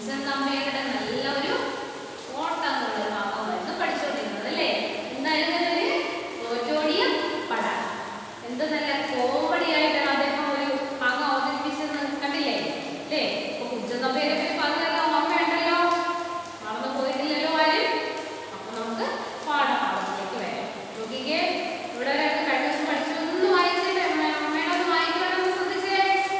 കുഞ്ചൻ തമ്പയുടെ നല്ല ഒരു ഓട്ടം എന്നുള്ള ഭാഗമായിരുന്നു പഠിച്ചുകൊണ്ടിരുന്നത് അല്ലേ എന്തായിരുന്നു ഒരു തോറ്റോടിയ പട എന്ത് നല്ല കോമഡി ആയിട്ടാണ് അദ്ദേഹം ഒരു ഭാഗം അവതരിപ്പിച്ചത് കണ്ടില്ലേ അല്ലേ അപ്പൊ കുഞ്ചൻ തമ്പയെ പറ്റി പറഞ്ഞല്ലോ ഓർമ്മയുണ്ടല്ലോ മറന്നു പോയിട്ടില്ലല്ലോ ആരും അപ്പൊ നമുക്ക് പാഠഭാഗത്തിലേക്ക് വരാം നോക്കിക്കേ ഇവിടെ ഒരാൾക്ക് കഴിഞ്ഞ ദിവസം പഠിച്ചതൊന്ന് വായിച്ചിട്ട് അമ്മയുടെ ഒന്ന് വായിക്കണമെന്ന് ശ്രദ്ധിച്ചേ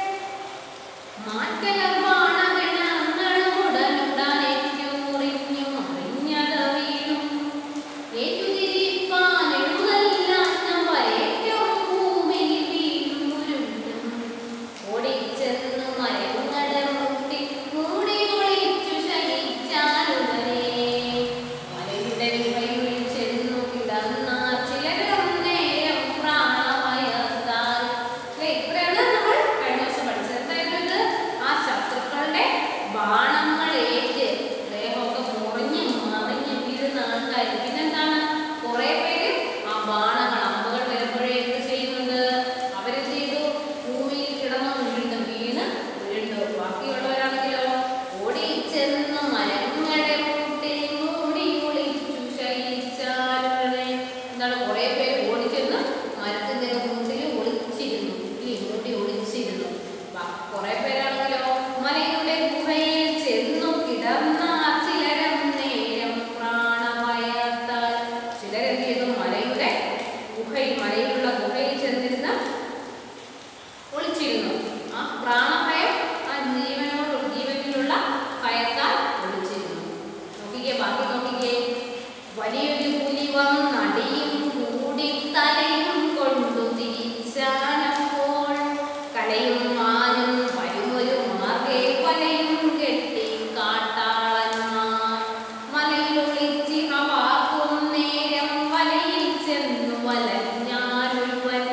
ഇത്രയാണ് നമ്മൾ കഴിഞ്ഞ ദിവസം പഠിച്ചത് എന്തായിരുന്നു ഇത് ആ ശത്രുക്കളുടെ ബാണങ്ങളേറ്റ് ദേഹമൊക്കെ മുറിഞ്ഞ് മറിഞ്ഞ് വീഴുന്ന ആൾക്കാർ പിന്നെന്താണ് കുറെ പേര് ആ ബാണങ്ങൾ അമ്പുകൾ വരുമ്പോഴേ എന്ത് ചെയ്യുന്നുണ്ട് അവരെന്ത് ചെയ്തു ഭൂമിയിൽ കിടന്ന് വീണ് വീണ് വീണ്ടു ബാക്കിയുള്ളവരാണെങ്കിലോ ഓടി ചെന്ന് മരങ്ങളുടെ മുട്ടിൽ മൂടി ഒളിച്ചു ശയിച്ചാലുടനെ എന്താണ് കുറെ പേര് ഓടിച്ചെന്ന് മരത്തിന്റെ മുട്ടിൽ ഒളിച്ചിരുന്നു ഈ മൂടി ഒളിച്ചിരുന്നു ബ- കുറെ പേരാണെങ്കിലോ മലയുടെ ഗുഹയിൽ ചെന്നു കിടന്ന ചിലരം നേരം പ്രാണഭയത്താൽ ചിലരെന്ത് ചെയ്തു മലയുടെ ഗുഹയിൽ മലയിലുള്ള ഗുഹയിൽ ചെന്നിരുന്ന് ഒളിച്ചിരുന്നു ആ പ്രാണഭയം ആ ജീവനോട് ജീവനിലുള്ള ഭയത്താൽ ഒളിച്ചിരുന്നു നോക്കിക്കേ ബാക്കി നോക്കിക്കേ വലിയൊരു പുലി വന്നടിയും കൂടി തലയും കൊണ്ടു തിരിച്ചാനപ്പോൾ കലയും മാനും വരുമൊരു മാർഗേ വലയും കെട്ടി കാട്ടാളന്മാർ മലയിലൊളിച്ചിറ വാക്കും നേരം വലയിൽ ചെന്നു വലഞ്ഞാലൊരുവൻ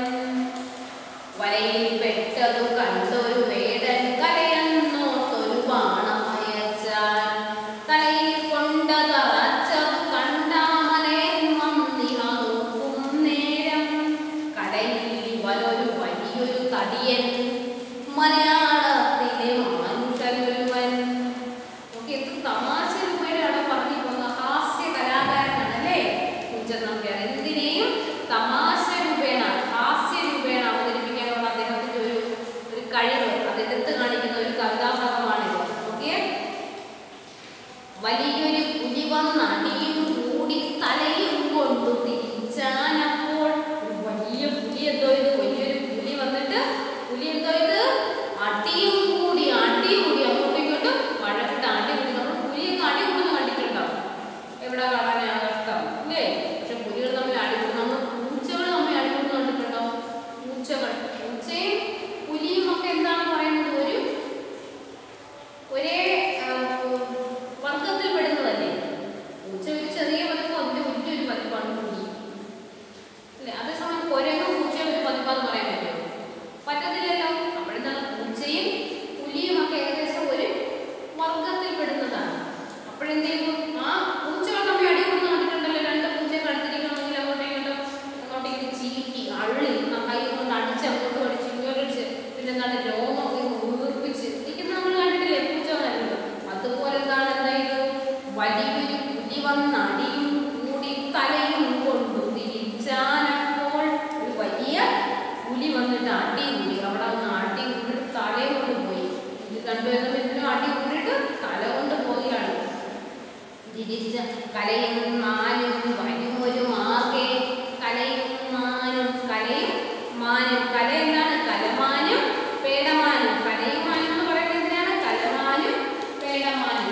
വലയിൽ പെട്ടതു കണ്ടൊരു വേടൻ കലയെന്നോർത്തൊരു ബാണമയച്ചാൻ തലയിൽ കൊണ്ടതറച്ചതു കണ്ടാമലയൻ വന്നിഹ നോക്കും നേരം കടയിൽ ഇവനൊരു വലിയൊരു തടിയൻ മലയാളത്തിലെ മനുഷ്യനൊരുവൻ ഒക്കെ എത്ര തമാശ രൂപയിലാണ് പറഞ്ഞു പോകുന്ന ഹാസ്യ കലാകാരനാണ് അല്ലേ കുഞ്ചൻ നമ്പ്യാർ എന്തിനേയും തമാശ രൂപേണ ഹാസ്യ രൂപേണ അവതരിപ്പിക്കാനുള്ള അദ്ദേഹത്തിന്റെ ഒരു ഒരു കഴിവ് അതെടുത്ത് കാണിക്കുന്ന ഒരു കവിതാഭാഗമാണിത് ഓക്കെ വലിയൊരു പുലി വന്നടിയും കൂടി തലയും കൊണ്ടു തിരിച്ചാനപ്പോൾ ഒരു വലിയ പുലി എന്തോ ഇത് വലിയൊരു പുലി വന്നിട്ട് പുലി എന്തോ ഇത് അടിയും കൂടി അടി കൂടി അങ്ങോട്ടും ഇങ്ങോട്ടും വഴക്കിട്ട് അടി കൂടി നമ്മൾ പുലിയൊക്കെ അടി കൂടുന്ന കണ്ടിട്ടുണ്ടോ എവിടെ കാണാനാണ് കഷ്ടം അല്ലേ പക്ഷെ പുലികൾ തമ്മിൽ അടി കൂടും നമ്മൾ പൂച്ചകൾ തമ്മിൽ അടി കൂടുന്ന കണ്ടിട്ടുണ്ടോ പൂച്ചകൾ പൂച്ചയും പുലിയും ഒക്കെ എന്താണ് പറയുന്നത് ഒരു ഒരേ ആ, വർഗത്തിൽ പെടുന്നതല്ലേ പൂച്ച ഒരു ചെറിയ പതിപ്പ് അതിന്റെ വലിയൊരു പതിപ്പാണ് പുലി അല്ലേ അതേസമയം കുരങ്ങും പൂച്ചയും ഒരു പതിപ്പാന്ന് പറയാൻ പറ്റുമോ പറ്റത്തില്ലല്ലോ അപ്പോഴെന്താണ് പൂച്ചയും പുലിയും ഒക്കെ ഏകദേശം ഒരു വർഗത്തിൽ പെടുന്നതാണ് അപ്പോഴെന്ത് ചെയ്തു ആ പൂച്ചകൾ തമ്മിൽ അടികൊടുന്ന് കണ്ടിട്ടുണ്ടല്ലോ രണ്ട് പൂച്ചയെ കടുത്തിരിക്കണമെങ്കിൽ അങ്ങോട്ടും ഇങ്ങോട്ടും അങ്ങോട്ടും ഇങ്ങോട്ടും ചീറ്റി അള്ളി ആ കൈ കൊണ്ട് അടിച്ച് അങ്ങോട്ടും അടിച്ച് ഇങ്ങോട്ടും അടിച്ച് പിന്നെ എന്താണ് രോമൊക്കെ വീർപ്പിച്ച് ഇരിക്കുന്ന നമ്മൾ കണ്ടിട്ടില്ലേ പൂച്ച കണ്ടല്ലോ അതുപോലെ എന്താണ് എന്താ ഇത് വലിയൊരു പുലി വന്നടിയും കൂടി തലയും കൊണ്ടു തിരിച്ചാനപ്പോൾ ഒരു വലിയ പുലി വന്നിട്ട് അടി കൂടി അവിടെ വന്ന് അടി കൂടിയിട്ട് തലയും കൊണ്ട് പോയി ഇത് കണ്ടുവരുന്ന എന്തിനും അടി കൂടിയിട്ട് തല കൊണ്ട് പോവുകയാണ് തിരിച്ച കലയും മാനും വരുമൊരു മാർഗേ കലയും മാനും കലയും മാനും കല എന്താണ് കലമാനും പേടമാനും കലയും മാനും എന്ന് പറയുന്നത് എന്തിനാണ് കലമാനും പേടമാനും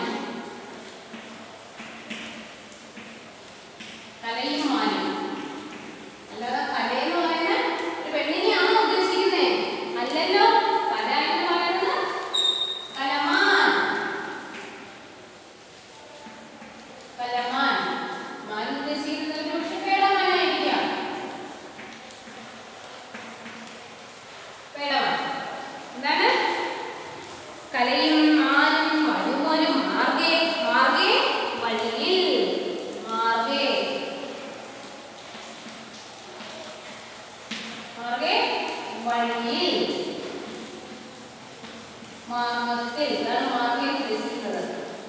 കലയും മാനും അല്ലാതെ കലയെന്ന് പറയുന്നത് ഒരു പെണ്ണിനെയാണോ ഉദ്ദേശിക്കുന്നത് അല്ലല്ലോ കല എന്ന് പറയുന്നത് കലമാൻ കലമാൻ മാൻ ഉദ്ദേശിക്കുന്നത് ഒരു പക്ഷെ പേടമാനായിരിക്കാം പേടമാൻ എന്താണ് കലയും മാനും വരുമൊരു മാർഗേ മാർഗേ വഴിയിൽ മാർഗേ മാർഗേ വഴിയിൽ മാർഗത്തിൽ ഇതാണ് മാർഗേ ഉദ്ദേശിക്കുന്നത്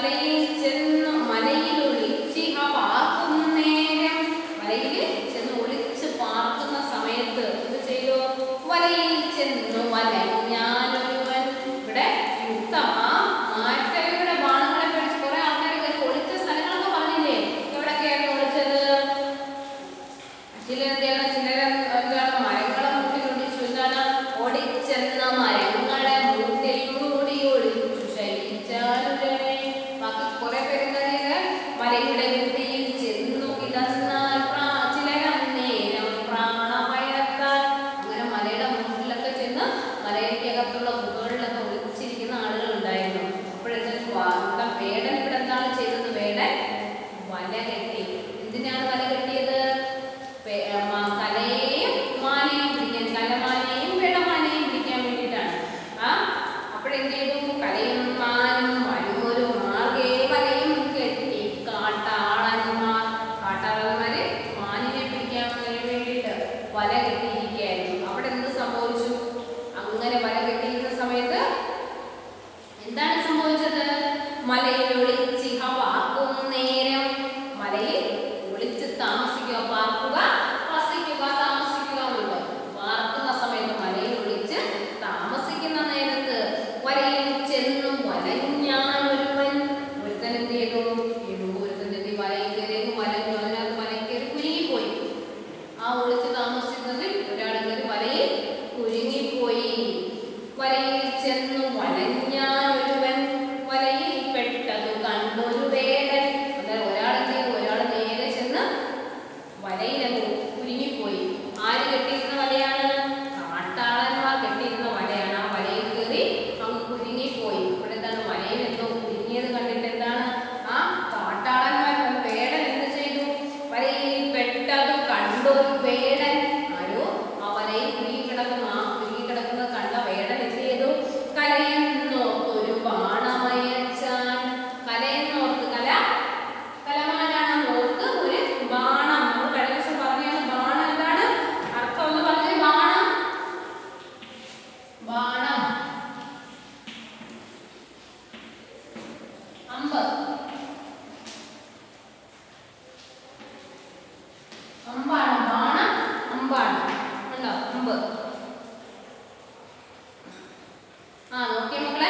മലയിൽ ചെന്ന് മലയിൽ ഒളിച്ചിഹ പാർക്കും നേരം മലയിൽ ചെന്ന് ഒളിച്ച് പാർക്കുന്ന സമയത്ത് എന്ത് ചെയ്തു വലയിൽ ചെന്നു വലഞ്ഞാനൊരുവൻ ഇവിടെ യുക്തം ആ മാറ്റരുടെ ബാണങ്ങളെ പിടിച്ച് കുറെ ആൾക്കാരൊക്കെ ഒളിച്ച സ്ഥലങ്ങളൊക്കെ പറഞ്ഞില്ലേ എവിടൊക്കെയായിരുന്നു ഒളിച്ചത് ചിലരെന്താണ് ചിലർ എന്താണ് മരങ്ങളെ മൂട്ടിൽ ഒളിച്ചു എന്താണ് ഓടിച്ചെന്ന മരങ്ങളെ മൂട്ടിൽ മൂടി ഒളിച്ചു ശയിച്ചാലുടനെ ബാക്കി കുറെ പേര് എന്താ ചെയ്തത് മലയുടെ മുട്ടിയിൽ ചെന്നു കിടന്നാൽ പ്രാ- ചിലരന്നേരം പ്രാണഭയത്താൽ അങ്ങനെ മലയുടെ മുകളിലൊക്കെ ചെന്ന് മലയ്ക്കകത്തുള്ള ഗുഹകളിലൊക്കെ ഒളിച്ചിരിക്കുന്ന ആളുകൾ ഉണ്ടായിരുന്നു അപ്പോഴത്തേക്കും വാ- വേടൻ ഇവിടെ എന്താണ് ചെയ്തത് വേടൻ വല കെട്ടി എന്തിനാണ് വല കെട്ടിയത് പേ- ആ, മ- കലയെയും മാനെയും പിടിക്കാൻ കലമാനെയും വേടമാനെയും പിടിക്കാൻ വേണ്ടിയിട്ടാണ് ആ അപ്പോഴെന്ത് ചെയ്തു കലയും മാനും വഴിയൊരു മാർഗേ വലയും കെട്ടി കാട്ടാളന്മാർ കാട്ടാളന്മാര് മാനിനെ പിടിക്കാൻ വേണ്ടിയിട്ട് വല കെട്ടിയിരിക്കുകയായിരുന്നു അവിടെ എന്ത് സംഭവിച്ചു അങ്ങനെ വല കെട്ടിയിരുന്ന സമയത്ത് എന്താണ് സംഭവിച്ചത് മലയിൽ ഒളിച്ചിഹ പാർക്കും നേരം മലയിൽ ഒളിച്ച് താമസിക്കുക പാർക്കുക വസിക്കുക താമസിക്കുക എന്നുണ്ട് പാർക്കുന്ന സമയത്ത് മലയിൽ ഒളിച്ച് താമസിക്കുന്ന നേരത്ത് വലയിൽ ചെന്നു വലഞ്ഞാൻ ഒരുവൻ ഒരുത്തൻ എന്ത് ചെയ്തു ഏതോ ഒരുത്തൻ എന്ത് ചെയ്തു? വലയിൽ കയറി അങ്ങ് വലഞ്ഞു അതിനകത്ത് വലയിൽ കയറി കുരുങ്ങിപ്പോയി ആ ഒളിച്ച് താമസിക്കുന്നതിൽ ഒരാൾ കയറി വലയിൽ കുരുങ്ങിപ്പോയി വലയിൽ ചെന്നു വലഞ്ഞാൻ ഒരുവൻ വലയിൽ പെട്ടതു കണ്ടൊരു വേടൻ അതായത് ഒരാൾ എന്ത് ചെയ്തു ഒരാൾ നേരെ ചെന്ന് വലയിലങ്ങ് കുരുങ്ങിപ്പോയി ആര് കെട്ടിയിരുന്ന വലയാണ് കാട്ടാളന്മാർ കെട്ടിയിരുന്ന വലയാണ് ആ വലയിൽ കയറി അങ്ങ് കുരുങ്ങിപ്പോയി ഇവിടെ എന്താണ് വലയിൽ എന്തോ കുരുങ്ങിയത് കണ്ടിട്ട് എന്താണ് ആ കാട്ടാളന്മാർ വന്ന് വേടൻ എന്ത് ചെയ്തു വലയിൽ പെട്ടത് കണ്ടൊരു വേടൻ ആരോ ആ വലയിൽ കുരുങ്ങി കിടക്കുന്ന ആ കുരുങ്ങി കിടക്കുന്നത് കണ്ട വേടൻ എന്ത് ചെയ്തു കലയെന്നോർത്തൊരു ബാണമയച്ചാൻ കലയെന്നോർത്ത് കല കലമാനാണ് ഓർത്ത് ഒരു ബാണം നമ്മൾ കഴിഞ്ഞ ദിവസം പറഞ്ഞാണ് ബാണം എന്താണ് അർത്ഥം ഒന്ന് പറഞ്ഞേ ബാണം ബാണം അമ്പ് അമ്പാണ് ബാണം അമ്പാണ് ഉണ്ടോ അമ്പ് ആ നോക്കിയ മക്കളെ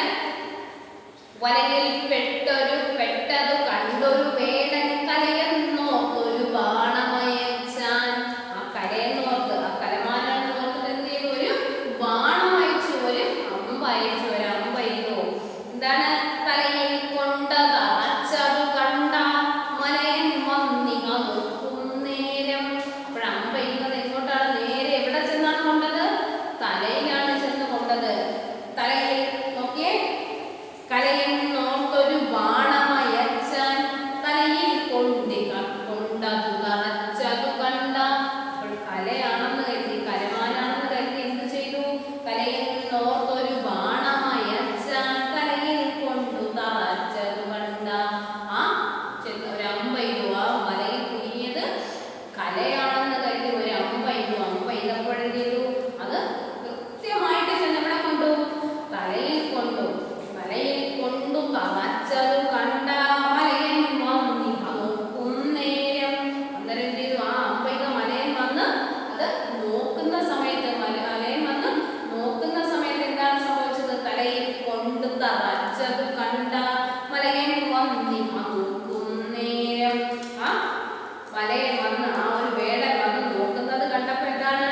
വലയിൽ പെട്ടൊരു പെട്ടതു കണ്ടൊരു വേടൻ കലയെന്നോർത്തൊരു ബാണമയച്ചാൻ ആ കലയെന്നോർത്ത് ആ കലമാനെന്നോർത്തിട്ട് എന്ത് ചെയ്തു ഒരു ബാണമയച്ചു ഒരു അമ്പയച്ചു ഒരു അമ്പയ്യോ എന്താണ് തലയിൽ കൊണ്ടത് അച്ചതു കണ്ട മലയൻ വന്നിക നോക്കും നേരം അപ്പോൾ അമ്പയ്യുന്നത് എങ്ങോട്ടാണ് നേരെ എവിടെ ചെന്നാണ് കൊണ്ടത് തലയിലാണ് ചെന്ന് കൊണ്ടത് തലയിൽ നോക്കിയേ കലയിൽ നോർത്തൊരു ബാണമയച്ചാൻ തലയിൽ കൊണ്ടിക കൊണ്ടതു തറച്ചതു കണ്ട അപ്പോൾ കലയാണെന്ന് കരുതി കലമാനാണെന്ന് കരുതി എന്ത് ചെയ്തു കലയിൽ നോർത്തൊരു ബാണമയച്ചാൻ തലയിൽ കൊണ്ടു തറച്ചതു കണ്ട ആ ചെന്ന് ഒരു അമ്പയ്യോ ആ മലയിൽ കുരുങ്ങിയത് കലയാണെന്ന് കരുതി ഒരു അമ്പയ്യോ അമ്പ ചെയ്തപ്പോഴെന്ത് ചെയ്തു അത് കൃത്യമായിട്ട് ചെന്ന് എവിടെ കൊണ്ടു തലയിൽ കൊണ്ടു തലയിൽ കൊണ്ടു തറച്ചതു കണ്ട മലയൻ വന്നിഹ നോക്കും നേരം അന്നേരം എന്ത് ചെയ്തു ആ അമ്പയ്യ മലയൻ വന്ന് അത് നോക്കുന്ന സമയത്ത് മല മലയൻ വന്ന് നോക്കുന്ന സമയത്ത് എന്താണ് സംഭവിച്ചത് തലയിൽ കൊണ്ട് തറച്ചത് കണ്ട മലയൻ വന്നിഹ നോക്കും നേരം ആ മലയൻ വന്ന് ആ ഒരു വേടൻ വന്ന് നോക്കുന്നത് കണ്ടപ്പോ എന്താണ്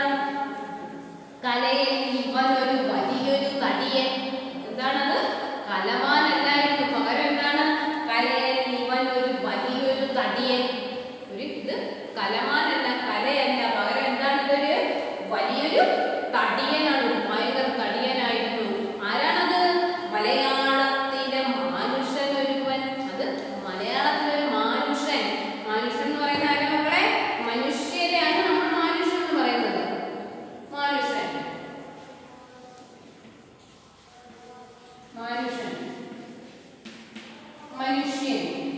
കലയിൽ ഇവനൊരു വലിയൊരു തടിയൻ എന്താണത് കലമാനല്ലായിരുന്നു പകരം എന്താണ് കലയിൽ ഇവൻ ഒരു വലിയൊരു തടിയൻ ഒരു ഇത് കലമാനല്ല കലയല്ല പകരം എന്താണ് ഇതൊരു വലിയൊരു തടിയനാണ് ഒരു ഭയങ്കര തടിയനായിരുന്നു ആരാണത് മലയാളത്തിലെ മാനുഷൻ ഒരുവൻ അത് മലയാളത്തിലൊരു മാനുഷൻ മാനുഷൻ എന്ന് പറയുന്ന ആരാ മക്കളെ മനുഷ്യരെയാണ് നമ്മൾ മാനുഷൻ എന്ന് പറയുന്നത് മാനുഷൻ മാനുഷൻ മനുഷ്യൻ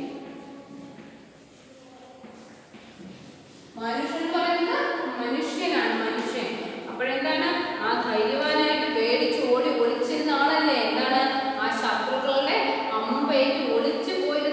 മനുഷ്യൻ എന്ന് പറയുന്നത് മനുഷ്യനാണ് മനുഷ്യൻ അപ്പോഴെന്താണ് ആ ധൈര്യവാനായിട്ട് പേടിച്ച് ഓടി ഒളിച്ചിരുന്ന ആളല്ലേ എന്താണ് ആ ശത്രുക്കളുടെ അമ്പേറ്റ് ഒളിച്ചു പോയി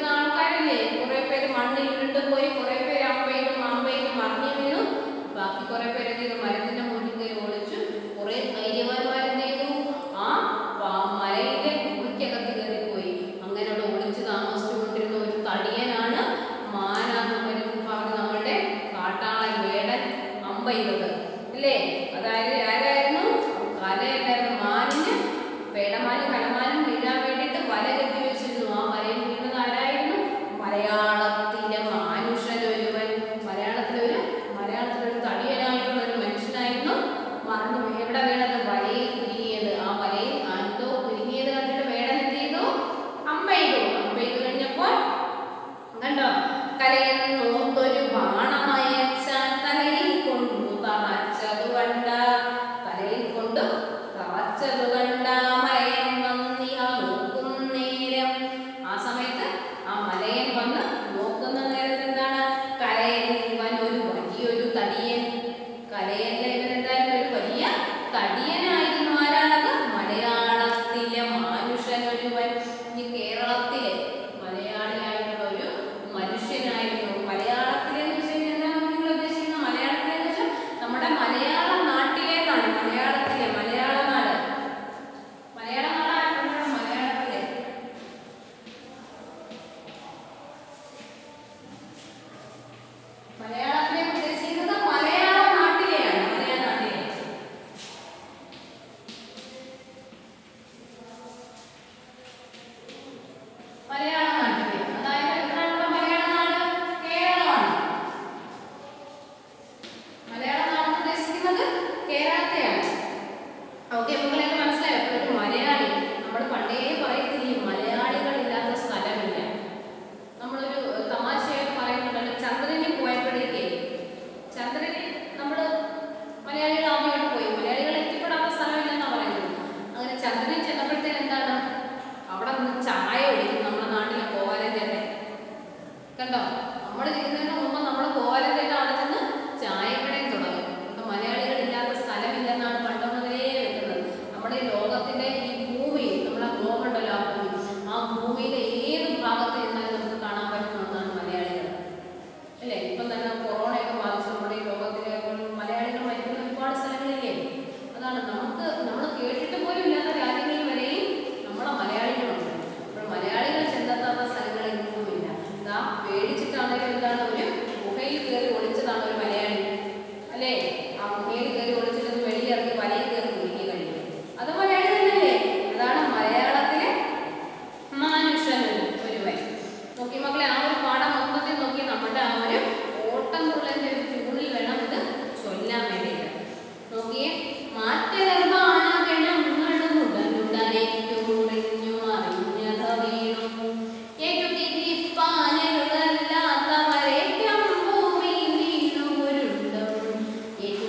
മനുഷ്യനൊരുവൻ ഈ കേരളത്തിലെ മലയാളിയായിട്ടുള്ള ഒരു മനുഷ്യനായിരുന്നു മലയാളത്തിലെ എന്ന് വെച്ച് കഴിഞ്ഞാൽ എന്താണ് നിങ്ങൾ ഉദ്ദേശിക്കുന്നത് മലയാളത്തിലെ എന്ന് വെച്ചാൽ നമ്മുടെ മലയാള നാട്ടിലേക്കാണ് മലയാളത്തിലെ മലയാള നാട് മലയാള നാടായിട്ടുള്ള മലയാളത്തിലെ മലയാളത്തിലെ ഉദ്ദേശിക്കുന്നത് മലയാള നാട്ടിലെയാണ് മലയാള നാട്ടിലെ മലയാള നാട്ടിലെ അതായത് എവിടെയുള്ള മലയാള നാട് കേരളമാണ് മലയാള നാട് എന്ന് ഉദ്ദേശിക്കുന്നത് കേരളത്തെയാണ് ഓക്കെ നിങ്ങളൊക്കെ മനസ്സിലായോ അപ്പോൾ ഒരു മലയാളി നമ്മൾ പണ്ടേ പറയത്തില്ലേ മലയാളികളില്ലാത്ത സ്ഥലമില്ല നമ്മളൊരു ഏഹ്, തമാശയായിട്ട് പറയുന്നുണ്ടല്ലോ ചന്ദ്രനിൽ പോയപ്പോഴേക്കേ ചന്ദ്രനിൽ നമ്മൾ മലയാളികൾ ആദ്യമായിട്ട് പോയി മലയാളികൾ എത്തിപ്പെടാത്ത സ്ഥലമില്ലെന്നാണ് പറയുന്നത് അങ്ങനെ ചന്ദ്രനിൽ ചെന്നപ്പോഴത്തേന് എന്താണ് അവിടെ നിന്ന് ചായ ഒഴിക്കും നമ്മുടെ നാട്ടിലെ കോവാലൻ ചേട്ടൻ കണ്ടോ നമ്മൾ ചെയ്യുന്നതിന് മുമ്പ് നമ്മൾ കോവാലൻ ചേട്ടൻ അവിടെ ചെന്ന് ചായക്കടയും തുടങ്ങും ഇപ്പം മലയാളികൾ ഇല്ലാത്ത സ്ഥലമില്ലെന്നാണ് പണ്ട് മുതലേ വെക്കുന്നത് നമ്മുടെ ഈ ലോകത്തിന്റെ ഈ ഭൂമി നമ്മളെ ഗ്ലോബ് ഉണ്ടല്ലോ ആ ഭൂമി ആ ഭൂമിയിലെ ഏത് ഭാഗത്ത് ചെന്നാലും നമുക്ക് കാണാൻ പറ്റുന്ന ഒന്നാണ് മലയാളികൾ അല്ലേ ഇപ്പം തന്നെ കൊറോണയൊക്കെ ബാധിച്ച് നമ്മുടെ ഈ ലോകത്തിലെ മലയാളികൾ മരിക്കുന്ന ഒരുപാട് സ്ഥലങ്ങളില്ലേ അതാണ് നമുക്ക് നമ്മൾ കേട്ടിട്ട് പോലും ഇല്ലാത്ത രാജ്യങ്ങളിൽ വരെയും നമ്മളെ മലയാളികളുണ്ട് അപ്പോൾ മലയാളികൾ ചെന്നെത്താത്ത സ്ഥലങ്ങൾ എങ്ങുമില്ല ഇതാ പേടിച്ചിട്ടാണെങ്കിലും എന്താണ് ഒരു ഗുഹയിൽ കയറി ഒളിച്ചതാണ് ഒരു മലയാളി അല്ലേ ആ ഗുഹയിൽ കയറി ഒളിച്ചിട്ട് വെളിയിലിറങ്ങി വലയിൽ കയറി കുരുങ്ങി കഴിഞ്ഞു അത് മലയാളി തന്നെയല്ലേ അതാണ് മലയാളത്തിലെ മനുഷ്യനൊരു ഒരുവൻ നോക്കി മക്കളെ ആ ഒരു പാഠം മൊത്തത്തിൽ നോക്കി നമ്മുടെ ആ ഒരു ഓട്ടം തുള്ളലിന്റെ ഒരു ട്യൂണിൽ വേണം ഇത് ചൊല്ലാൻ വേണ്ടിയിട്ട് നോക്കിയേ മാറ്റഗർഭാണകളും ഉടനുടനേറ്റു മുറിഞ്ഞു മറിഞ്ഞത വീണു ഏറ്റു തിരിപ്പാനലുകളല്ലാത്തവരേറ്റം ഭൂമിയിൽ വീണു ഉരുണ്ടും ഏറ്റു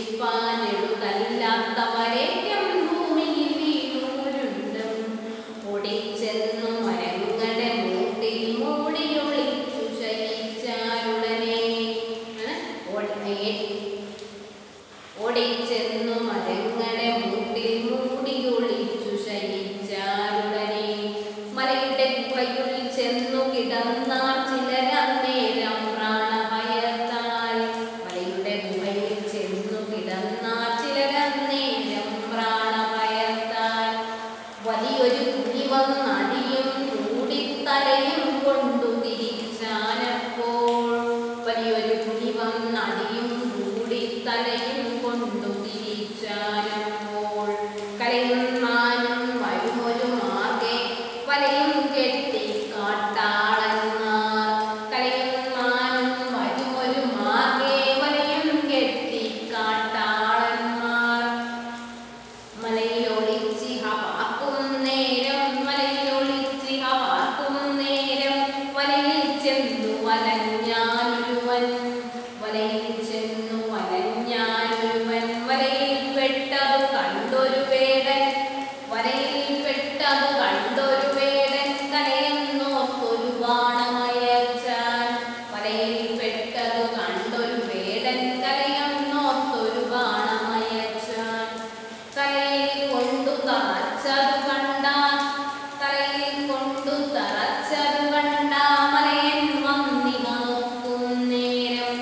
തിരിപ്പാനലുകളല്ലാത്തവരേറ്റം ഭൂമിയിൽ വീണു ഉരുണ്ടും ഓടിച്ചെന്നു മരങ്ങളുടെ മൂട്ടിൽ മൂടി ഒളിച്ചു ശയിച്ചാലുടനെ ഏ? ഓടി- ഓടിച്ചെന്നു മരങ്ങളുടെ മൂട്ടിൽ മൂടി ഒളിച്ചു ശയിച്ചാലുടനെ മലയുടെ ഗുഹയുള്ളിൽ ചെന്നു കിടന്നാർ ചിലരന്നേരം പ്രാണഭയത്താൽ മലയുടെ ഗുഹയിൽ ചെന്നു കിടന്നാർ ചിലരന്നേരം പ്രാണഭയത്താൽ വലിയൊരു പുലി വന്നടിയും കൂടിത്തലയും കൊണ്ടു തിരിച്ചാനപ്പോൾ വലിയൊരു പുലി വന്നടിയും കൂടിത്തലയും കൊണ്ടു തിരിച്ചാനപ്പോൾ കലയുന്നാനും വരുമൊരു മാർഗെ വലയും കെട്ടി കാട്ടാളന്മാർ കലയുന്നാനും വരുമൊരു മാർഗെ വലയും കെട്ടി കാട്ടാളന്മാർ മലയിലൊളിച്ചിഹ പാർക്കും നേരം മലയിലൊളിച്ചിഹ പാർക്കും നേരം വലയിൽ ചെന്നു വലഞ്ഞാനൊരുവൻ വലയിൽ ചെന്നു വലഞ്ഞാനൊരുവൻ വലയിൽ പെട്ടതു കണ്ടൊരു വേടൻ വലയിൽ പെട്ടതു കണ്ടൊരു വേടൻ കലയെന്നോർത്തൊരു ബാണമയച്ചാൻ വലയിൽ പെട്ടതു കണ്ടൊരു വേടൻ കലയെന്നോർത്തൊരു ബാണമയച്ചാൻ തലയിൽ കൊണ്ടു തറച്ചതു കണ്ട തലയിൽ കൊണ്ടു തറച്ചതു കണ്ട മലയൻ വന്നിവ നോക്കും നേരം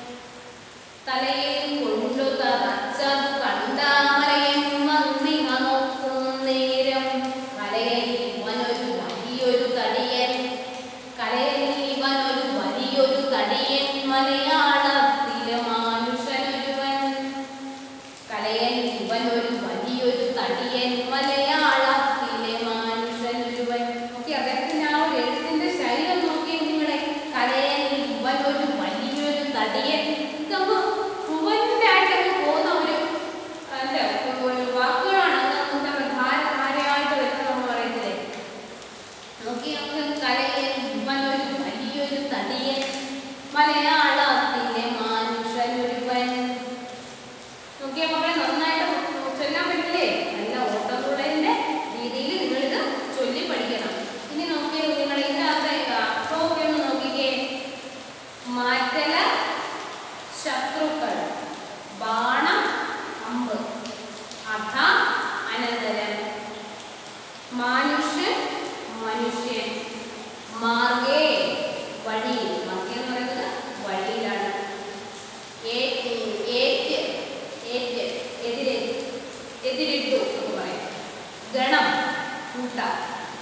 തലയിൽ കൊണ്ടു തറച്ചതു കണ്ട മലയൻ വന്നിവ നോക്കും നേരം കലയിൽ ഇവനൊരു വലിയൊരു തടിയൻ കലയിൽ ഇവനൊരു വലിയൊരു തടിയൻ മലയാളത്തിലെ മാനുഷനൊരുവൻ കലയൻ ഇവനൊരു വലിയൊരു തടിയൻ മലയാളത്തിലെ മനുഷ്യനൊരുവൻ നോക്കി അദ്ദേഹത്തിന്റെ ആ ഒരു എഴുത്തിന്റെ ശൈലം നോക്കി നിങ്ങളെ കലയൻ ഇവനൊരു വലിയൊരു തടിയൻ ഇതൊന്ന് fluent ആയിട്ട് അങ്ങ് പോകുന്ന ഒരു എന്താ ഒരു വാക്കുകളാണ് അത് എന്താ പറയുക ധാര ധാരയായിട്ട് വരുന്നത് നമ്മൾ പറയത്തില്ലേ നോക്കി നമുക്ക് കലയൻ ഇവനൊരു വലിയൊരു തടിയൻ മലയാളത്തിലെ മനുഷ്യനൊരുവൻ നോക്കിയ മക്കളെ നന്നായിട്ട് ചൊല്ലാൻ പറ്റില്ലേ നല്ല ഓട്ടത്തുള്ളതിന്റെ രീതിയിൽ നിങ്ങളിത് ചൊല്ലി പഠിക്കണം ഇനി നോക്കിയേ നിങ്ങൾ ഇതിനകത്ത് അർത്ഥമൊക്കെ ഒന്ന് നോക്കിക്കേ മാറ്റല ശത്രുക്കൾ ബാണം അമ്പ് അധ അനന്തരം മാനുഷ്യ മനുഷ്യൻ മാർഗേ വഴി മാർഗേ എന്ന് പറയുന്നത് വഴിയിലാണ് ഏറ്റ് ഏറ്റ് ഏറ്റ് എതിരെ എതിരിട്ടു എന്ന് പറയാം ഗണം കൂട്ടം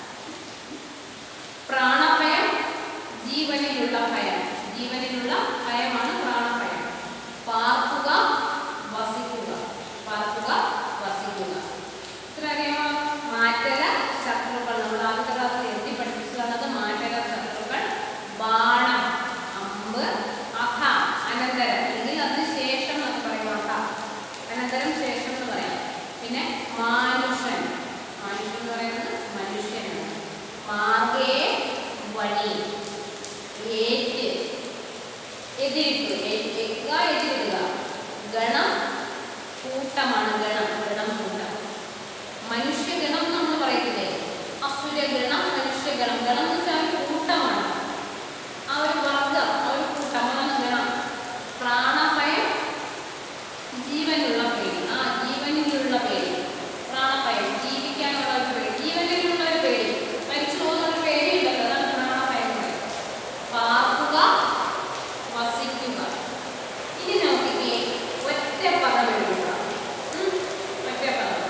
പ്രാണഭയം ജീവനിലുള്ള ഭയം ജീവനിലുള്ള ഭയമാണ് പ്രാണഭയം പാർക്കുക വസിക്കുക പാർക്കുക വസിക്കുക ഇത്ര അറിയാമോ മാറ്റര ശത്രുക്കൾ നമ്മൾ ആദ്യത്തെ ക്ലാസ്സിൽ എഴുതി പഠിപ്പിച്ചു തന്നത് മാറ്റര ശത്രുക്കൾ ബാണം അമ്പ് അഹ അനന്തരം ഇതിൽ അതിന് ശേഷം എന്ന് പറയും അഹ അനന്തരം ശേഷം എന്ന് പറയാം പിന്നെ മാനുഷൻ മാനുഷൻ എന്ന് പറയുന്നത് മനുഷ്യനാണ് മാർഗേ വഴി ഏറ്റ് എതിരിട്ടു ഏറ്റുക എതിരിടുക ഗണം കൂട്ടമാണ് ഗണം ഗണം കൂട്ടം മനുഷ്യഗണം എന്ന് നമ്മൾ പറയത്തില്ലേ അസുരഗണം മനുഷ്യഗണം ഗണം എന്ന് വെച്ചാൽ ഒരു കൂട്ടമാണ് ആ ഒരു വർഗം ആ ഒരു കൂട്ടം അതാണ് ഗണം പ്രാണഭയം ജീവനുള്ള പേടി ആ ജീവനിലുള്ള പേടി പ്രാണഭയം ജീവിക്കാനുള്ള ഒരു പേടി ജീവനിലുള്ള ഒരു പേടി മരിച്ചു പോകുന്ന ഒരു പേടിയുണ്ടല്ലോ അതാണ് പ്രാണഭയം എന്ന് പറയുന്നത്. പാർക്കുക വസിക്കുക ഇനി നോക്കിക്കേ ഒറ്റ പദം എഴുതുക ഉം, ഒറ്റ പദം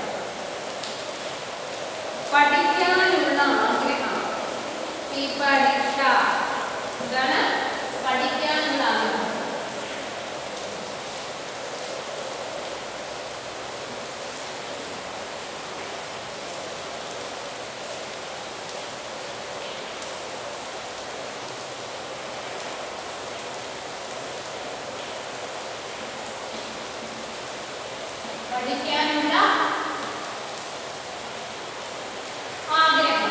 പഠിക്കാനുള്ള ആഗ്രഹം ഈ പഠിക്ക ഇതാണ് പഠിക്കാനുള്ള ആഗ്രഹം പഠിക്കാനുള്ള ആഗ്രഹം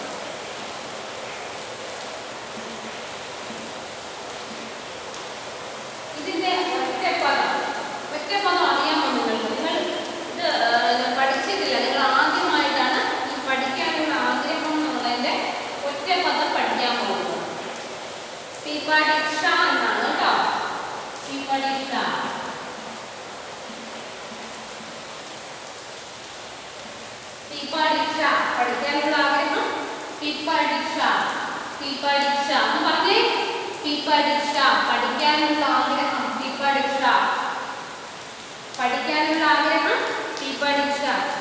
ഇതിന്റെ ഒറ്റപ്പദം ഒറ്റപ്പദം അറിയാമോ നിങ്ങൾക്ക് നിങ്ങൾ ഇത് ഏഹ്, പഠിച്ചിട്ടില്ല നിങ്ങൾ ആദ്യമായിട്ടാണ് ഈ പഠിക്കാനുള്ള ആഗ്രഹം എന്നുള്ളതിന്റെ ഒറ്റപ്പദം പഠിക്കാൻ പോകുന്നത് പിപരീക്ഷ എന്നാണ് കേട്ടോ പിപരീക്ഷ പിപരീക്ഷ പഠിക്കാനുള്ള ആഗ്രഹം പിപരീക്ഷ പിപരീക്ഷ എന്ന് പറഞ്ഞേ പിപരീക്ഷ പഠിക്കാനുള്ള ആഗ്രഹം പിപരീക്ഷ പഠിക്കാനുള്ള ആഗ്രഹം പിപരീക്ഷ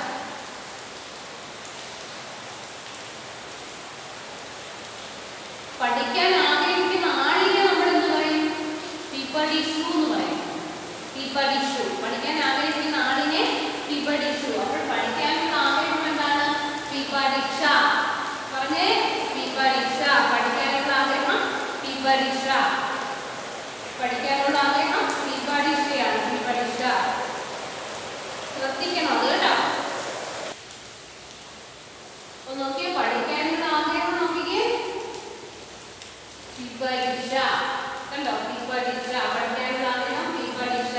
പഠിക്കാൻ ആഗ്രഹിക്കുന്ന ആളിനെ നമ്മൾ എന്ത് പറയും പിപരീക്ഷു എന്ന് പറയും പിപരീക്ഷു പഠിക്കാൻ ആഗ്രഹിക്കുന്ന ആളിനെ പിപരീക്ഷു അപ്പോൾ പഠിക്കാനുള്ള ആഗ്രഹം എന്താണ് പിപരീക്ഷ പറഞ്ഞേ പിപരീക്ഷ പഠിക്കാനുള്ള ആഗ്രഹം പിപരീക്ഷ പഠിക്കാനുള്ള ആഗ്രഹം പിപരീക്ഷയാണ് പിപരീക്ഷ ശ്രദ്ധിക്കണം അത് കേട്ടോ ഒന്ന് നോക്കിയേ പഠിക്കാനുള്ള ആഗ്രഹം നോക്കിക്കേ പിപരീക്ഷ കണ്ടോ പിപരീക്ഷ പഠിക്കാനുള്ള ആഗ്രഹം പിപരീക്ഷ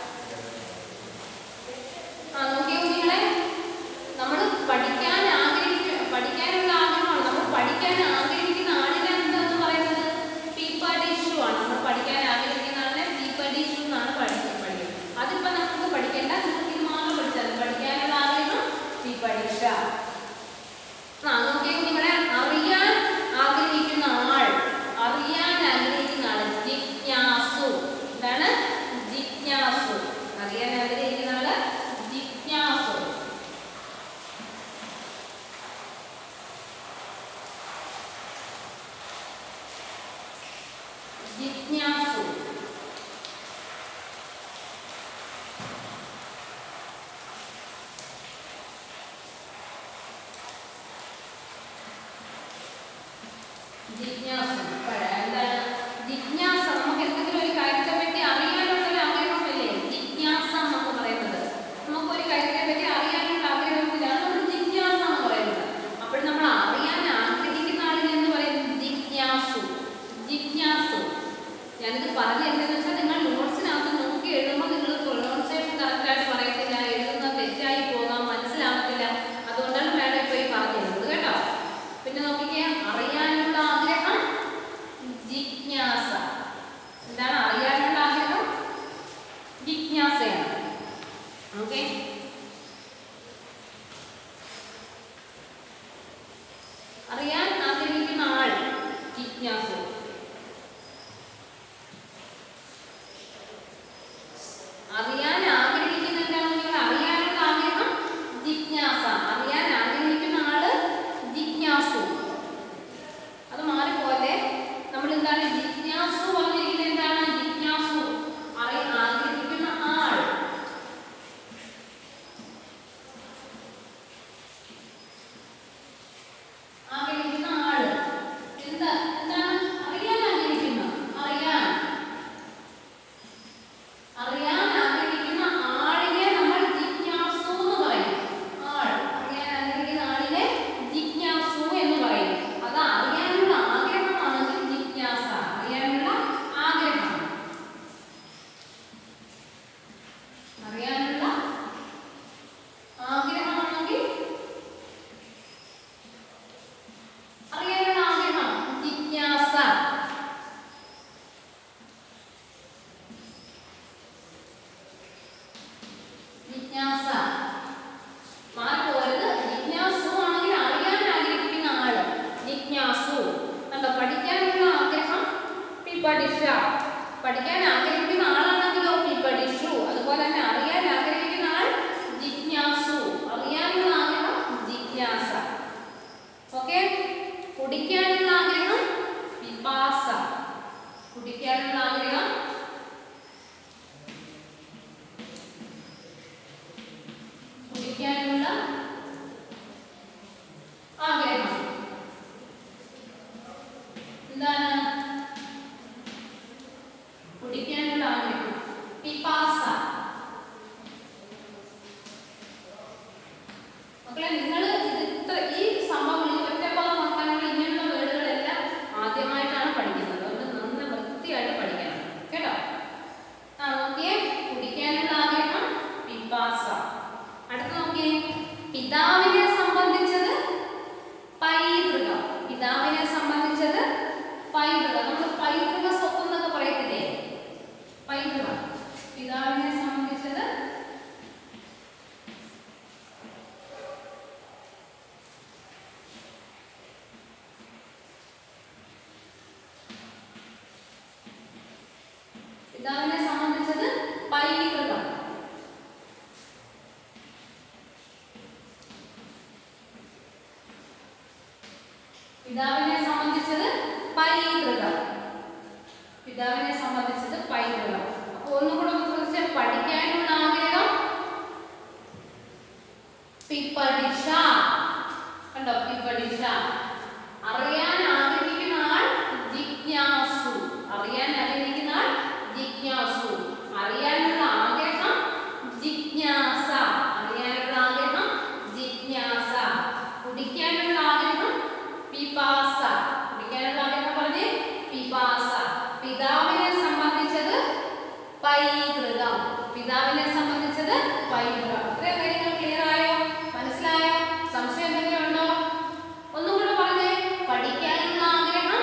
ആ നോക്കിയോ കുഞ്ഞുങ്ങളെ നമ്മൾ പഠിക്കാൻ ആഗ്രഹിക്ക പഠിക്കാനുള്ള ആഗ്രഹമാണ് നമ്മൾ പഠിക്കാൻ ആഗ്രഹിക്കുന്ന ആളിനെ എന്താന്ന് പറയുന്നത് പിപരീക്ഷു ആണ് നമ്മൾ പഠിക്കാൻ ആഗ്രഹിക്കുന്ന ആളിനെ പിപരീക്ഷു എന്നാണ് പഠിക്കുന്നത് പഠിക്കുന്നത് അതിപ്പോ നമുക്ക് പഠിക്കേണ്ട നിങ്ങൾക്ക് ഇത് മാത്രം പഠിച്ചാൽ മതി. പഠിക്കാനുള്ള ആഗ്രഹം പിപരീക്ഷ ആ നോക്കിയേ കുഞ്ഞുങ്ങളെ അറിയാൻ ആഗ്രഹിക്കുന്ന ആൾ അറിയാൻ ആഗ്രഹിക്കുന്ന ആൾ ജിജ്ഞാസു എന്താണ് ജിജ്ഞാസു അറിയാൻ ആഗ്രഹിക്കുന്ന ആള് ജിജ്ഞാസു ജിജ്ഞാസു ജിജ്ഞാസ പഴ- എന്താണ് ജിജ്ഞാസ നമുക്ക് എന്തെങ്കിലും ഒരു കാര്യത്തെ പറ്റി അറിയാനുള്ള ഒരു ആഗ്രഹമല്ലേ ജിജ്ഞാസ എന്നൊക്കെ പറയുന്നത് നമുക്ക് ഒരു കാര്യത്തെ പറ്റി അറിയാനുള്ള ആഗ്രഹത്തിലാണ് നമ്മൾ ജിജ്ഞാസ എന്ന് പറയുന്നത് അപ്പോൾ നമ്മൾ അറിയാൻ ആഗ്രഹിക്കുന്ന ആളിനെ എന്ന് പറയുന്നത് ജിജ്ഞാസു ജിജ്ഞാസു ഞാനിത് പറഞ്ഞു തരുന്നതെന്ന് വെച്ചാൽ നിങ്ങൾ നോട്ട്സിനകത്ത് നോക്കി എഴുതുമ്പോൾ നിങ്ങൾ പ്രൊനൗൺസിയേഷൻ കറക്റ്റായിട്ട് പറയത്തില്ല എഴുതുന്നത് തെറ്റായി പോകാം മനസ്സിലാകത്തില്ല അതുകൊണ്ടാണ് മാഡം ഇപ്പോൾ ഈ പറഞ്ഞു തരുന്നത് കേട്ടോ പിന്നെ നോക്കിക്കേ അറിയാനുള്ള ആഗ്രഹം അറിയാൻ ആഗ്രഹിക്കുന്ന ആൾ ജിജ്ഞാസു അറിയാൻ ആഗ്രഹിക്കുന്ന എന്താണെന്ന് അറിയാനുള്ള ആഗ്രഹം ജിജ്ഞാസ അറിയാൻ ആഗ്രഹിക്കുന്ന ആള് ജിജ്ഞാസു അത് മാറിപ്പോലെ നമ്മൾ എന്താണ് ജിജ്ഞാസു പറഞ്ഞിരിക്കുന്നത് എന്താണ് ജിജ്ഞാസു അറിയാൻ ആഗ്രഹിക്കുന്ന ആൾ ആഗ്രഹിക്കുന്ന ആള് എന്താ എന്താണ് അറിയാൻ ആഗ്രഹിക്കുന്ന അറിയാൻ അറിയാൻ ആഗ്രഹിക്കുന്ന ആളിനെ നമ്മൾ ജിജ്ഞാസു എന്ന് പറയും ആൾ അറിയാൻ ആഗ്രഹിക്കുന്ന ആളിനെ ജിജ്ഞാസു എന്ന് പറയും അത് അറിയാനുള്ള ആഗ്രഹമാണെങ്കിൽ ജിജ്ഞാസ അറിയാനുള്ള ആഗ്രഹം അറിയാനുള്ള ആഗ്രഹമാണെങ്കിൽ അറിയാനുള്ള ആഗ്രഹം ജിജ്ഞാസ ജിജ്ഞാസ മാറിപ്പോയത് ജിജ്ഞാസു ആണെങ്കിൽ അറിയാൻ ആഗ്രഹിക്കുന്ന ആള് ജിജ്ഞാസു കണ്ടോ പഠിക്കാനുള്ള ആഗ്രഹം പിപടിഷ പഠിക്കാൻ ആഗ്രഹിക്കുന്ന ആളാണെങ്കിലോ പിപടിഷു അതുപോലെ തന്നെ അറിയാൻ ആഗ്രഹിക്കുന്ന ആൾ ജിജ്ഞാസു അറിയാനുള്ള ആഗ്രഹം ജിജ്ഞാസ ഓക്കെ കുടിക്കാനുള്ള ആഗ്രഹം പിപാസ കുടിക്കാനുള്ള ആഗ്രഹം കുടിക്കാനുള്ള ആഗ്രഹം എന്താണ് കുടിക്കാനുള്ള ആഗ്രഹം പിപാസ മക്കളെ നിങ്ങൾ ഇത് ഇത്ര ഈ സംഭവം ഈ ഒറ്റപ്പദം നോക്കാനുള്ള ഇങ്ങനെയുള്ള വേർഡുകളെല്ലാം ആദ്യമായിട്ടാണ് പഠിക്കുന്നത് അതുകൊണ്ട് നന്ന വൃത്തിയായിട്ട് പഠിക്കണം കേട്ടോ ആ നോക്കിയേ കുടിക്കാനുള്ള ആഗ്രഹം പിപാസ അടുത്ത നോക്കിയേ പിതാവിനെ സംബന്ധിച്ചത് പൈതൃകം പിതാവിനെ സംബന്ധിച്ചത് പൈതൃകം നമ്മൾ പൈതൃക സ്വത്ത് എന്നൊക്കെ പറയത്തില്ലേ പൈതൃകം പിതാവിനെ സംബന്ധിച്ചത് പിതാവിനെ സംബന്ധിച്ചത് പൈതൃകം പിതാവിനെ സംബന്ധിച്ചത് പൈതൃകം പിതാവിനെ സംബന്ധിച്ചത് പൈതൃകം അപ്പൊ ഒന്നുകൂടെ ഒന്ന് ശ്രദ്ധിച്ച പഠിക്കാനുള്ള ആഗ്രഹം പിപ്പടിഷ കണ്ടോ പിപ്പടിഷ അറിയാൻ ആഗ്രഹിക്കുന്ന ആൾ ജിജ്ഞാസു അറിയാൻ ആഗ്രഹിക്കുന്ന ആൾ ജിജ്ഞാസു അറിയാനുള്ള ആഗ്രഹം ജിജ്ഞാസ അറിയാനുള്ള ആഗ്രഹം ജിജ്ഞാസ കുടിക്കാനുള്ള ആഗ്രഹം പിപാസ കുടിക്കാനുള്ള ആഗ്രഹം പറഞ്ഞേ പിപാസ പിതാവിനെ സംബന്ധിച്ചത് പൈതൃകം പിതാവിനെ സംബന്ധിച്ചത് പൈതൃകം ഇത്രയും കാര്യങ്ങൾ ക്ലിയർ ആയോ മനസ്സിലായോ സംശയം എന്തെങ്കിലും ഉണ്ടോ ഒന്നും കൂടെ പറഞ്ഞേ പഠിക്കാനുള്ള ആഗ്രഹം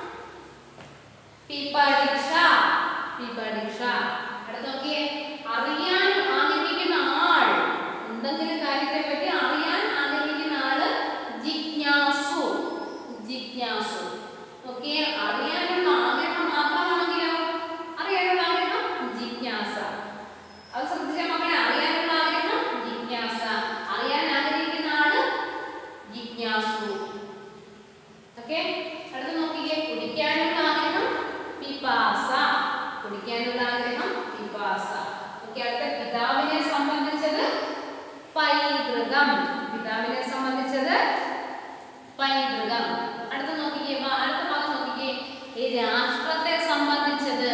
പിപരീക്ഷ പിപരീക്ഷ അടുത്ത നോക്കിയേ അറിയാൻ ആഗ്രഹിക്കുന്ന ആൾ എന്തെങ്കിലും കാര്യത്തെ പറ്റി അറിയാൻ ആഗ്രഹിക്കുന്ന ആള് ജിജ്ഞാസു ജിജ്ഞാസു ഓക്കെ അറിയാനുള്ള ആഗ്രഹം മാത്രമാണെങ്കിലോ അറിയാനുള്ള ആഗ്രഹം ജിജ്ഞാസ അത് ശ്രദ്ധിച്ച മക്കളെ അറിയാനുള്ള ആഗ്രഹം ജിജ്ഞാസ അറിയാൻ ആഗ്രഹിക്കുന്ന ആള് ജിജ്ഞാസു ഓക്കെ അടുത്ത നോക്കിക്കേ കുടിക്കാനുള്ള ആഗ്രഹം പിപാസ കുടിക്കാനുള്ള ആഗ്രഹം പിപാസ ഓക്കെ അടുത്ത പിതാവിനെ സംബന്ധിച്ചത് പൈതൃകം പിതാവിനെ സംബന്ധിച്ചത് പൈതൃകം അടുത്ത നോക്കിക്കേ വാ, അടുത്ത ഭാഗം നോക്കിക്കേ ഈ രാഷ്ട്രത്തെ സംബന്ധിച്ചത്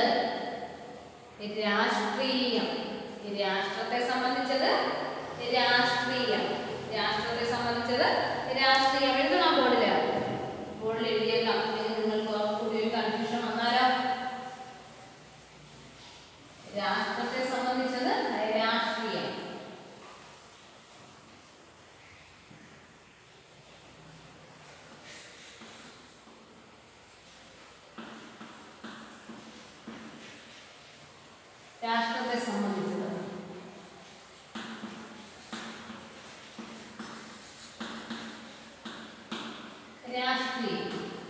രാഷ്ട്രീയം ഈ രാഷ്ട്രത്തെ സംബന്ധിച്ചത് രാഷ്ട്രീയം രാഷ്ട്രത്തെ സംബന്ധിച്ചത് രാഷ്ട്രീയം എഴുതണം ബോർഡില് ബോർഡിൽ എഴുതിയേക്കാം അല്ലെങ്കിൽ നിങ്ങൾക്ക് പുതിയ കൺഫ്യൂഷൻ വന്നാലോ രാഷ്ട്രത്തെ സംബന്ധിച്ചത് രാഷ്ട്രീയം രാഷ്ട്രത്തെ സംബന്ധിച്ചത് രാഷ്ട്രീയം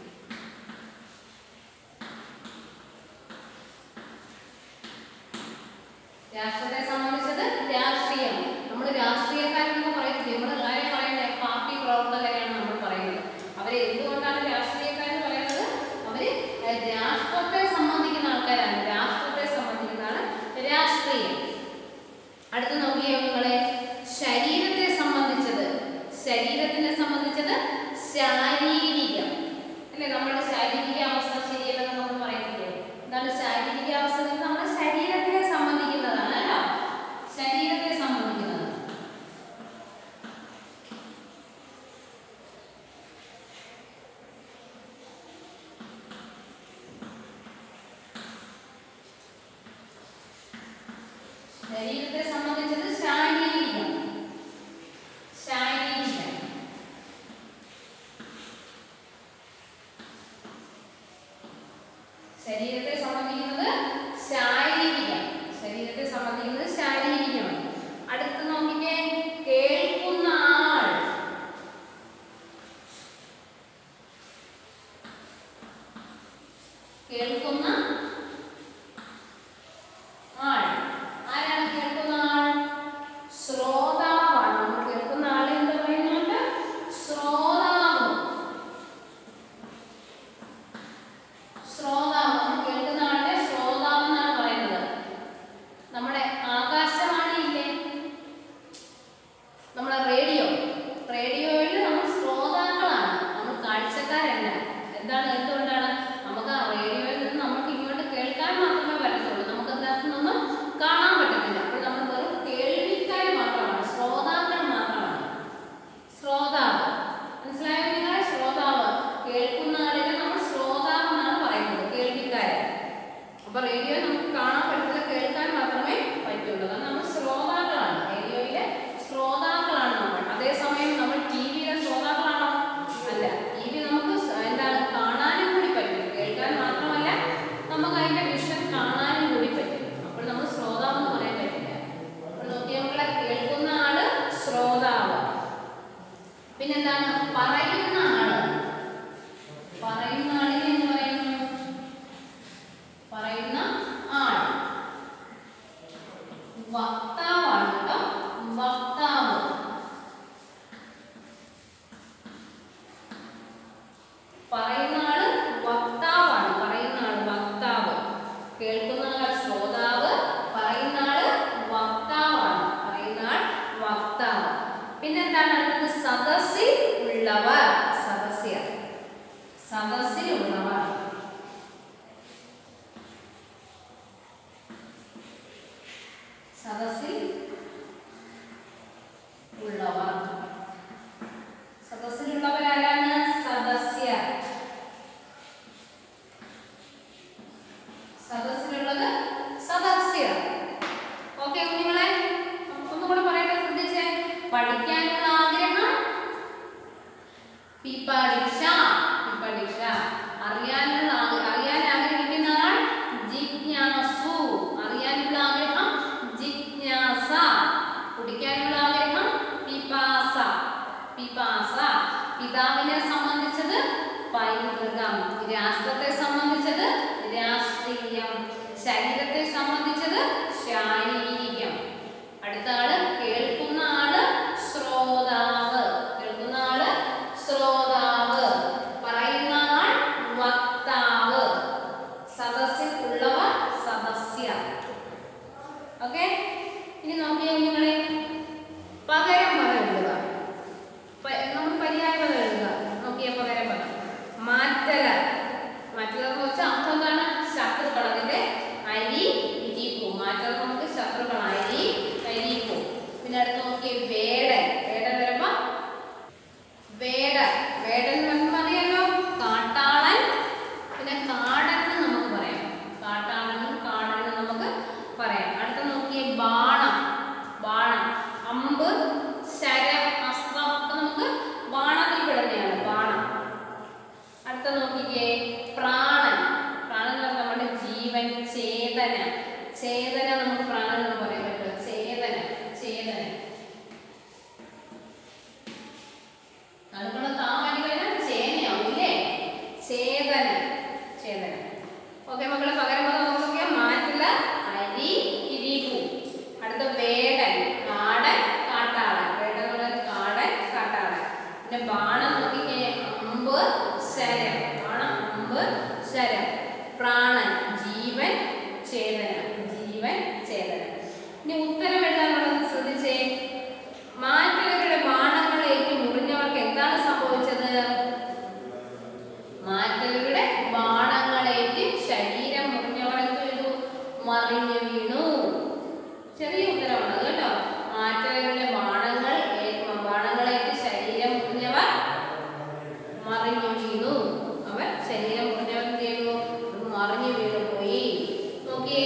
രാഷ്ട്രത്തെ സംബന്ധിച്ചത് രാഷ്ട്രീയം നമ്മൾ രാഷ്ട്രീയക്കാരെന്നൊക്കെ പറയത്തില്ലേ നമ്മൾ കാര്യം പറയുന്നത് പാർട്ടി പ്രവർത്തകരെയാണ് നമ്മൾ പറയുന്നത് അവരെ എന്തുകൊണ്ടാണ് രാഷ്ട്രീയക്കാരെന്ന് പറയുന്നത് അവര് രാഷ്ട്രത്തെ സംബന്ധിക്കുന്ന ആൾക്കാരാണ് രാഷ്ട്രത്തെ സംബന്ധിക്കുന്നതാണ് രാഷ്ട്രീയം അടുത്ത് നോക്കിയേ നിങ്ങളെ ശരീരത്തെ സംബന്ധിച്ചത് ശരീരത്തിനെ സംബന്ധിച്ചത് ശാരീരികം അല്ലെ നമ്മുടെ ശാരീരിക അവസ്ഥ ശരിയല്ലെന്ന് നമ്മൾ പറയുന്നില്ലേ എന്താണ് ശാരീരിക അവസ്ഥ എന്ന് പറഞ്ഞാൽ നമ്മുടെ ശരീരത്തിനെ സംബന്ധിക്കുന്നതാണ് കേട്ടോ ശരീരത്തെ സംബന്ധിക്കുന്നത് ശരീരത്തെ സംബന്ധിച്ചത് ശാരീരികം ശാരീരികം ശരീരത്തെ സംബന്ധിക്കുന്നത് ശാരീരികം ശരീരത്തെ സംബന്ധിക്കുന്നത് ശാരീരികമാണ് അടുത്ത് നോക്കിക്കേ കേൾക്കുന്ന ആൾ കേൾക്കുന്ന ആൾ ആരാണ് കേൾക്കുന്ന ആൾ ശ്രോതാവാണ് നമ്മൾ കേൾക്കുന്ന ആളെ എന്താ പറയുന്നുണ്ട് ശ്രോതാവ് ശ്രോതാവ് നമ്മൾ കേൾക്കുന്ന ആളുടെ ശ്രോതാവ് എന്നാണ് പറയുന്നത് നമ്മുടെ ആകാശവാണി ഇല്ലേ നമ്മുടെ റേഡിയോ റേഡിയോയിൽ നമ്മൾ ശ്രോതാക്കളാണ് നമ്മൾ കാഴ്ചക്കാരല്ല എന്താണ് എന്തുകൊണ്ടാണ് നമുക്ക് ആ റേഡിയോയിൽ നിന്ന് നമുക്ക് ഇങ്ങോട്ട് കേൾക്കാൻ മാത്രമേ പറ്റത്തുള്ളൂ നമുക്ക് അതിനകത്ത് നിന്നും കാണാൻ പറ്റത്തില്ല അപ്പോൾ നമ്മൾ വെറും കേൾവിക്കാർ മാത്രമാണ് ശ്രോതാക്കൾ മാത്രമാണ് ശ്രോതാവ് മനസ്സിലായോ നിങ്ങളെ ശ്രോതാവ് കേൾക്കുന്ന ആളിനെ നമ്മൾ ശ്രോതാവ് എന്നാണ് പറയുന്നത് കേൾവിക്കാരൻ അപ്പൊ റേഡിയോ നമുക്ക് കാണാൻ പറ്റത്തില്ല കേൾക്കാൻ മാത്രമേ പറ്റുള്ളൂ കാരണം നമ്മൾ ശ്രോതാക്കളാണ് റേഡിയോയിലെ ശ്രോതാക്കളാണ് നമ്മൾ അതേസമയം നമ്മൾ ടി വിയിലെ ശ്രോതാക്കളാണോ അല്ല ടി വി നമുക്ക് സ- എന്താണ് കാണാനും കൂടി പറ്റും കേൾക്കാൻ മാത്രമല്ല നമുക്ക് അതിന്റെ വിഷൻ കാണാനും കൂടി പറ്റും അപ്പോൾ നമ്മൾ ശ്രോതാവ് എന്ന് പറയാൻ പറ്റില്ല അപ്പോൾ നോക്കിയാൽ നമ്മളെ കേൾക്കുന്ന ആള് ശ്രോതാവ് പിന്നെന്താണ് പറയുന്ന ആള് പറയുന്ന ആളിനെ എന്ന് പറയുന്നു പറയുന്ന ആൾ വക്താവാണ് കേട്ടോ വക്താവ് പറയുന്ന ആള് വക്താവാണ് പറയുന്ന ആള് വക്താവ് കേൾക്കുന്ന ആൾ ശ്രോതാവ് പറയുന്ന ആള് വക്താവാണ് പറയുന്ന ആൾ വക്താവ് പിന്നെന്താണ് അടുത്തത് സദസ്സിൽ ഉള്ളവർ സദസ്യർ സദസ്സിലുള്ളവർ സദസ്സിൽ ഉള്ളവർ സദസ്സിലുള്ളവരാരാണ് സദസ്യർ സദസ്സിലുള്ളത് സദസ്യർ ഓക്കെ കുഞ്ഞുങ്ങളെ ഒന്നുകൂടെ പറയട്ടെ ശ്രദ്ധിച്ചേ പഠിക്കാനുള്ള ആഗ്രഹം പിപരീക്ഷ പിപരീക്ഷ അറിയാനുള്ള ആഗ്ര- അറിയാൻ ആഗ്രഹിക്കുന്ന ആൾ ജിജ്ഞാസു അറിയാനുള്ള ആഗ്രഹം ജിജ്ഞാസ കുടിക്കാനുള്ള ആഗ്രഹം പിപാസ പിപാസ പിതാവിനെ സംബന്ധിച്ചത് പൈതൃകം രാഷ്ട്രത്തെ സംബന്ധിച്ചത് രാഷ്ട്രീയം ശരീരത്തെ സംബന്ധിച്ചത് ശാരീരികം അടുത്ത ആള് കേൾക്കുന്ന ആള് ശ്രോതാവ് കേൾക്കുന്ന ആള് ശ്രോതാവ് പറയുന്ന ആൾ വക്താവ് സദസ്സിൽ ഉള്ളവർ സദസ്യർ ഓക്കെ ഇനി നോക്കിയാൽ നിങ്ങളെ പകരം പദം എഴുതുക പ- നമ്മൾ പര്യായ പദം എഴുതുക നോക്കിയ പകരം പദം മാറ്റല മാറ്റല എന്ന് വെച്ചാൽ അർത്ഥം എന്താണ് ശത്രുക്കൾ അതിന്റെ അരി ശരം പ്രാണം അമ്പ് ശരം പ്രാണൻ ജീവൻ ചേതന ജീവൻ ചേതന ഇനി ഉത്തരം എഴുതാനുള്ളത് ശ്രദ്ധിച്ചേ മാറ്റലരുടെ ബാണങ്ങളേറ്റ് മുറിഞ്ഞവർക്ക് എന്താണ് സംഭവിച്ചത് മാറ്റലരുടെ ബാണങ്ങളേറ്റ് ശരീരം മുറിഞ്ഞവർ എന്ത് ചെയ്തു മറിഞ്ഞു വീണു ചെറിയ ഉത്തരമാണ് അത് കേട്ടോ മാറ്റലരുടെ ബാണങ്ങൾ ഏ- ബാണങ്ങളേറ്റ് ശരീരം മുറിഞ്ഞവർ മറിഞ്ഞു വീണു അവർ ശരീരം മുറിഞ്ഞവർ എന്ത് ചെയ്തു മറിഞ്ഞു വീണു പോയി നോക്കിയേ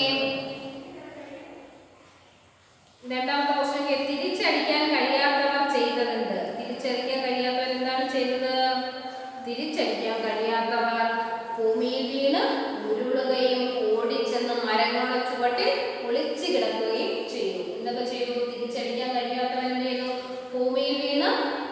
രണ്ടാമത്തെ ക്വസ്റ്റ്യൻ തിരിച്ചടിക്കാൻ കഴിയാത്തവർ ചെയ്തതെന്ത് തിരിച്ചടിക്കാൻ കഴിയാത്തവർ എന്താണ് ചെയ്തത് തിരിച്ചടിക്കാൻ കഴിയാത്തവർ ഭൂമിയിൽ വീണ് ഉരുളുകയും ഓടിച്ചെന്ന് മരങ്ങളുടെ ചുവട്ടിൽ ഒളിച്ചു കിടക്കുകയും ചെയ്തു എന്തൊക്കെ ചെയ്തു തിരിച്ചടിക്കാൻ കഴിയാത്തവർ എന്ത് ചെയ്തു ഭൂമിയിൽ വീണ്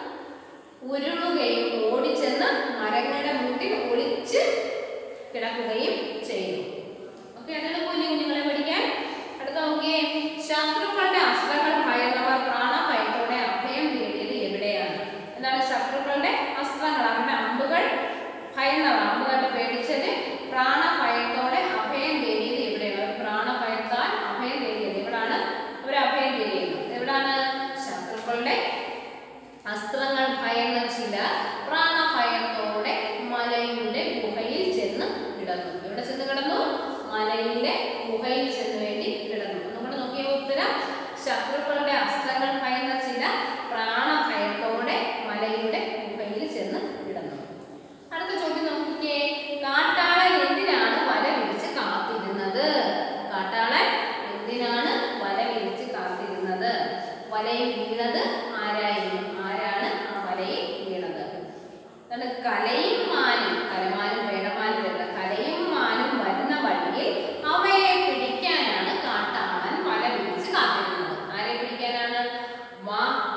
ഉരുളുകയും ഓടിച്ചെന്ന് മരങ്ങളുടെ മുട്ടിൽ ഒളിച്ച് കിടക്കുകയും ചെയ്തു ഓക്കെ അതിന് പോലെ കുഞ്ഞുങ്ങളെ പഠിക്കാൻ അടുത്ത നോക്കിയേ ശത്രുക്കളുടെ അസ്ത്രങ്ങൾ ഭയന്നവർ പ്രാണഭയത്തോടെ അഭയം തേടിയത് എവിടെയാണ് എന്താണ് ശത്രുക്കളുടെ അസ്ത്രങ്ങൾ അവരുടെ അമ്പുകൾ ഭയന്നവർ അമ്പ് കണ്ട് പേടിച്ചത് പ്രാണഭയത്തോടെ അഭയം തേടിയത് എവിടെയാണ് അവർ പ്രാണഭയത്താൽ അഭയം തേടിയത് എവിടാണ് അവർ അഭയം തേടിയത് എവിടാണ് ശത്രുക്കളുടെ അസ്ത്രങ്ങൾ ഭയന്ന ചില പ്രാണഭയത്തോടെ മലയുടെ ഗുഹയിൽ ചെന്ന് കിടന്നു എവിടെ ചെന്ന് കിടന്നു മലയിലെ ഗുഹയിൽ ചെന്ന് വേണ്ടി കിടന്നു നമ്മൾ നോക്കിയ ഉത്തരം ശത്രുക്കളുടെ അസ്ത്രങ്ങൾ ഭയന്ന ചില പ്രാണഭയത്തോടെ മലയുടെ ഗുഹയിൽ ചെന്ന് കിടന്നു അടുത്ത ചോദ്യം നോക്കിക്കേ കാട്ടാളൻ എന്തിനാണ് വല വിരിച്ച് കാത്തിരുന്നത് കാട്ടാളൻ എന്തിനാണ് വല വിരിച്ച് കാത്തിരുന്നത് വലയിൽ വീണത് ആരായിരുന്നു ആരാണ് ആ വലയിൽ വീണത് അതാണ് കലയും മാനും കലമാനും വേടമാനും വരുന്ന കലയും മാനും വരുന്ന വഴിയിൽ അവയെ പിടിക്കാനാണ് കാട്ടാളൻ വല വിരിച്ച് കാത്തിരുന്നത് ആരെ പിടിക്കാനാണ് മാ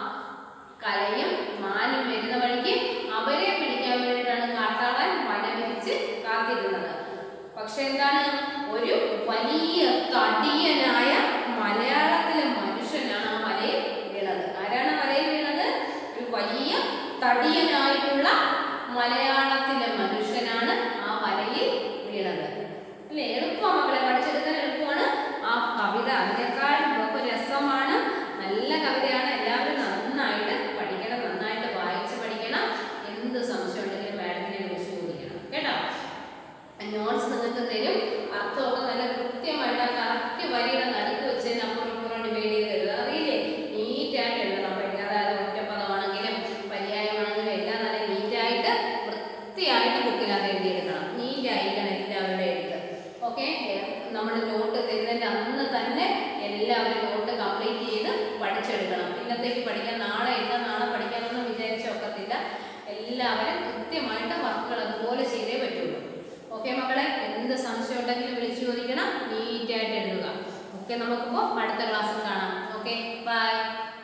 കലയും മാനും വരുന്ന വഴിക്ക് അവരെ പിടിക്കാൻ വേണ്ടിയിട്ടാണ് കാട്ടാളൻ വല വിരിച്ച് കാത്തിരുന്നത് പക്ഷെ എന്താണ് ഒരു വലിയ തടിയനായ മലയാളത്തിലെ മനുഷ്യനാണ് ആ വലയിൽ വീണത് ആരാണ് വലയിൽ വീണത് ഒരു വലിയ തടിയനായിട്ടുള്ള മലയാളത്തിലെ മനുഷ്യനാണ് ആ വലയിൽ വീണത് അല്ലേ എളുപ്പം മക്കളെ പഠിച്ചെടുക്കാൻ എളുപ്പമാണ് ആ കവിത അതിനേക്കാൾ ഒക്കെ രസമാണ് നല്ല കവിതയാണ് എല്ലാവരും നന്നായിട്ട് പഠിക്കണം നന്നായിട്ട് വായിച്ച് പഠിക്കണം എന്ത് സംശയം ഉണ്ടെങ്കിലും മാഡത്തിനെ വിളിച്ച് ചോദിക്കണം കേട്ടോ നോട്ട്സ് നിങ്ങൾക്ക് തരും അർത്ഥമൊക്കെ നല്ല കൃത്യമായിട്ട് ആ കറക്റ്റ് വരിയുടെ നടുക്ക് വെച്ചതിന് അപ്പുറം ഇപ്പുറം ഡിവൈഡ് ചെയ്ത് തരുക അറിയില്ലേ നീറ്റായിട്ട് എഴുതണം അപ്പം അതായത് ഒറ്റപ്പദമാണെങ്കിലും പര്യായമാണെങ്കിലും എല്ലാം നല്ല നീറ്റായിട്ട് വൃത്തിയായിട്ട് ബുക്കിനകത്ത് എഴുതിയെടുക്കണം നീറ്റായിരിക്കണം എല്ലാവരുടെ എഴുത്ത് ഓക്കെ നമ്മൾ നോട്ട് തരുന്നതിൻ്റെ അന്ന് തന്നെ എല്ലാവരും നോട്ട് കംപ്ലീറ്റ് ചെയ്ത് പഠിച്ചെടുക്കണം ഇന്നത്തേക്ക് പഠിക്കാൻ നാളെ ഇല്ല നാളെ പഠിക്കാനൊന്നും വിചാരിച്ച ഒക്കത്തില്ല എല്ലാവരും കൃത്യമായിട്ട് വർക്കുകൾ അതുപോലെ ചെയ്തേ പറ്റുള്ളൂ ഓക്കെ മക്കളെ എന്ത് സംശയം ഉണ്ടെങ്കിലും വിളിച്ചു ചോദിക്കണം നീറ്റായിട്ട് എഴുതുക ഓക്കെ നമുക്കിപ്പോൾ അടുത്ത ക്ലാസ്സിൽ കാണാം ഓക്കെ ബൈ